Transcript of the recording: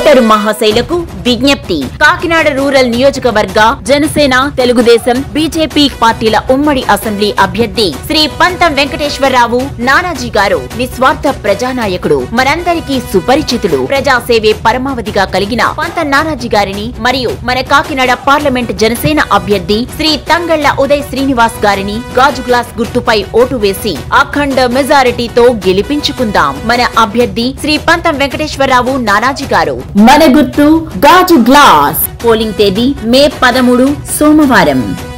voter మహాశైలకు విజ్ఞప్తి Kakinada rural నియోజకవర్గ Janasena Telugu Desam BJP పార్టీల ఉమ్మడి అసెంబ్లీ అభ్యర్థి శ్రీ పంతం వెంకటేశ్వరరావు నానాజీ గారు నిస్వార్థ ప్రజానాయకుడు మనందరికీ సుపరిచితుడు ప్రజాసేవే పరమావధిగా కలిగిన పంతం నానాజీ గారిని మరియు మన కాకినాడ పార్లమెంట్ జనసేన అభ్యర్థి శ్రీ తంగళ్ల ఉదయ్ శ్రీనివాస్ గారిని గాజు గ్లాస్ గుర్తుపై ఓటు వేసి అఖండ మెజారిటీతో గెలిపించుకుందాం మన అభ్యర్థి శ్రీ పంతం వెంకటేశ్వరరావు నానాజీ గారు మన గుర్తు గాజు గ్లాస్ పోలింగ్ తేదీ మే పదమూడు సోమవారం